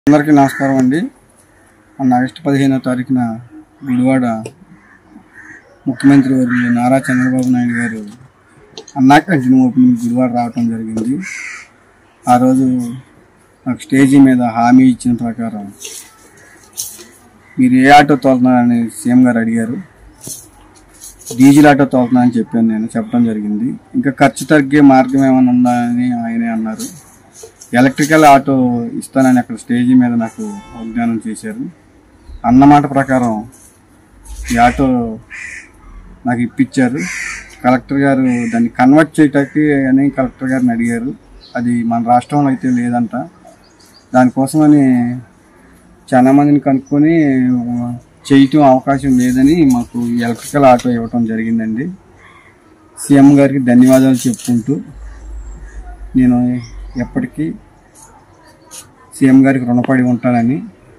అందరికీ నమస్కారం అండి మొన్న ఆగస్టు పదిహేనో తారీఖున గుడివాడ ముఖ్యమంత్రి వర్యులు నారా చంద్రబాబు నాయుడు గారు అన్నా క్యాంటీన్ ఓపెనింగ్ గుడివాడ రావటం జరిగింది ఆ రోజు నాకు స్టేజీ మీద హామీ ఇచ్చిన ప్రకారం మీరు ఏ ఆటో తోలుతున్నారని సీఎం గారు అడిగారు డీజిల్ ఆటో తోలుతున్నా అని చెప్పాను నేను చెప్పడం జరిగింది ఇంకా ఖర్చు తగ్గే మార్గం ఏమైనా ఉందా అని ఆయనే అన్నారు ఎలక్ట్రికల్ ఆటో ఇస్తానని అక్కడ స్టేజీ మీద నాకు వాగ్దానం చేశారు అన్నమాట ప్రకారం ఈ ఆటో నాకు ఇప్పించారు కలెక్టర్ గారు దాన్ని కన్వర్ట్ చేయటానికి అని కలెక్టర్ గారిని అడిగారు అది మన రాష్ట్రంలో అయితే లేదంట దానికోసమని చాలా మందిని కనుక్కొని చేయటం అవకాశం లేదని మాకు ఈ ఎలక్ట్రికల్ ఆటో ఇవ్వటం జరిగిందండి సీఎం గారికి ధన్యవాదాలు చెప్పుకుంటూ నేను ఎప్పటికీ సీఎం గారికి రుణపడి ఉంటానని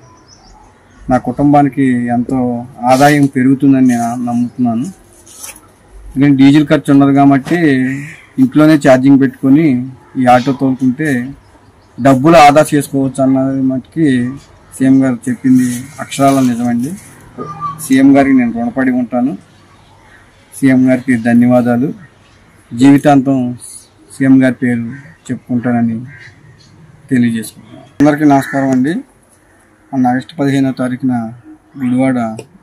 నా కుటుంబానికి ఎంతో ఆదాయం పెరుగుతుందని నేను నమ్ముతున్నాను ఎందుకంటే డీజిల్ ఖర్చు ఉన్నది కాబట్టి ఇంట్లోనే ఛార్జింగ్ పెట్టుకొని ఈ ఆటో తోలుకుంటే డబ్బులు ఆదా చేసుకోవచ్చు అన్నది మటుకి సీఎం గారు చెప్పింది అక్షరాల నిజమండి సీఎం గారికి నేను రుణపడి ఉంటాను సీఎం గారికి ధన్యవాదాలు జీవితాంతం సీఎం గారి పేరు చెప్పుకుంటానని తెలియజేసుకుంటున్నాను అందరికీ నమస్కారం అండి మొన్న ఆగస్టు పదిహేనో తారీఖున గుడివాడ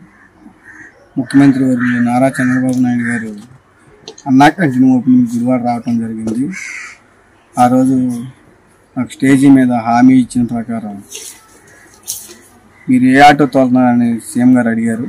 ముఖ్యమంత్రి వర్యులు నారా చంద్రబాబు నాయుడు గారు అన్నా క్యాంటీన్ ఓపెనింగ్ గుడివాడ రావటం జరిగింది ఆ రోజు నాకు స్టేజీ మీద హామీ ఇచ్చిన ప్రకారం మీరు ఏ ఆటో తోలుతున్నారని సీఎం గారు అడిగారు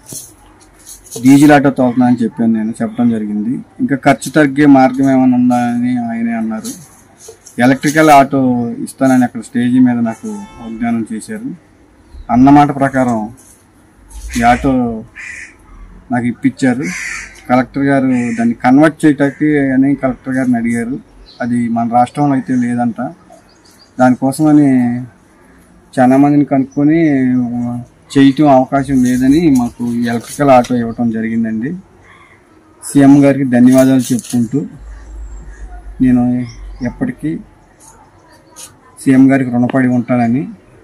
డీజిల్ ఆటో తోలుతున్నా అని చెప్పాను నేను చెప్పడం జరిగింది ఇంకా ఖర్చు తగ్గే మార్గం ఏమైనా ఉందా అని ఆయనే అన్నారు ఎలక్ట్రికల్ ఆటో ఇస్తానని అక్కడ స్టేజీ మీద నాకు వాగ్దానం చేశారు అన్నమాట ప్రకారం ఈ ఆటో నాకు ఇప్పించారు కలెక్టర్ గారు దాన్ని కన్వర్ట్ చేయటానికి అని కలెక్టర్ గారిని అడిగారు అది మన రాష్ట్రంలో అయితే లేదంట దానికోసమని చాలా మందిని కనుక్కొని చేయటం అవకాశం లేదని మాకు ఈ ఎలక్ట్రికల్ ఆటో ఇవ్వటం జరిగిందండి సీఎం గారికి ధన్యవాదాలు చెప్పుకుంటూ నేను ఎప్పటికీ సీఎం గారికి రుణపడి ఉంటానని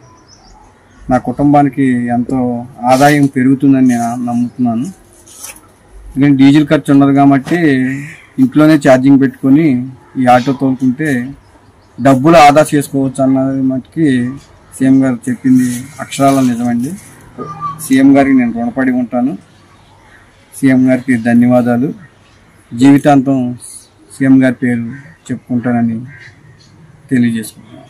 నా కుటుంబానికి ఎంతో ఆదాయం పెరుగుతుందని నేను నమ్ముతున్నాను ఎందుకంటే డీజిల్ ఖర్చు ఉన్నది కాబట్టి ఇంట్లోనే ఛార్జింగ్ పెట్టుకొని ఈ ఆటో తోలుకుంటే డబ్బులు ఆదా చేసుకోవచ్చు అన్నది మటుకి సీఎం గారు చెప్పింది అక్షరాల నిజమండి సీఎం గారికి నేను రుణపడి ఉంటాను సీఎం గారికి ధన్యవాదాలు జీవితాంతం సీఎం గారి పేరు చెప్పుకుంటానని తెలియజేసుకుంటున్నాను